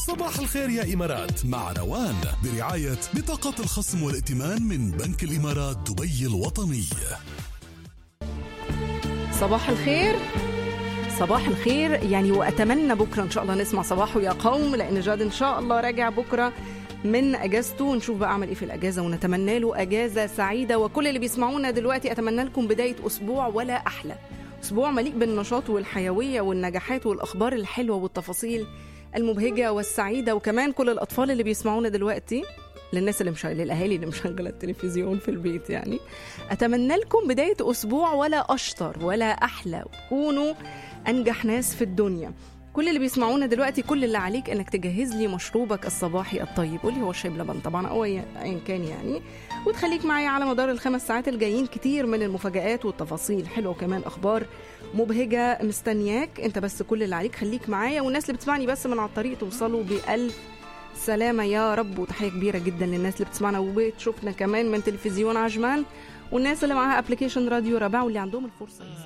صباح الخير يا إمارات مع روان برعاية بطاقة الخصم والائتمان من بنك الإمارات دبي الوطني صباح الخير صباح الخير يعني واتمنى بكره ان شاء الله نسمع صباحه يا قوم لان جاد ان شاء الله راجع بكره من اجازته ونشوف بقى اعمل ايه في الاجازه ونتمنى له اجازه سعيده وكل اللي بيسمعونا دلوقتي اتمنى لكم بدايه اسبوع ولا احلى اسبوع مليء بالنشاط والحيويه والنجاحات والاخبار الحلوه والتفاصيل المبهجه والسعيده وكمان كل الاطفال اللي بيسمعونا دلوقتي للناس اللي مش للاهالي اللي مشغله التلفزيون في البيت يعني اتمنى لكم بدايه اسبوع ولا اشطر ولا احلى وتكونوا انجح ناس في الدنيا كل اللي بيسمعونا دلوقتي كل اللي عليك انك تجهز لي مشروبك الصباحي الطيب واللي هو الشاي بلبن طبعا او ايا كان يعني وتخليك معايا على مدار الخمس ساعات الجايين كتير من المفاجآت والتفاصيل حلوه وكمان اخبار مبهجه مستنياك انت بس كل اللي عليك خليك معايا والناس اللي بتسمعني بس من على الطريق توصلوا بألف سلامة يا رب وتحية كبيرة جدا للناس اللي بتسمعنا وبتشوفنا كمان من تلفزيون عجمان والناس اللي معاها ابلكيشن راديو ربع واللي عندهم الفرصة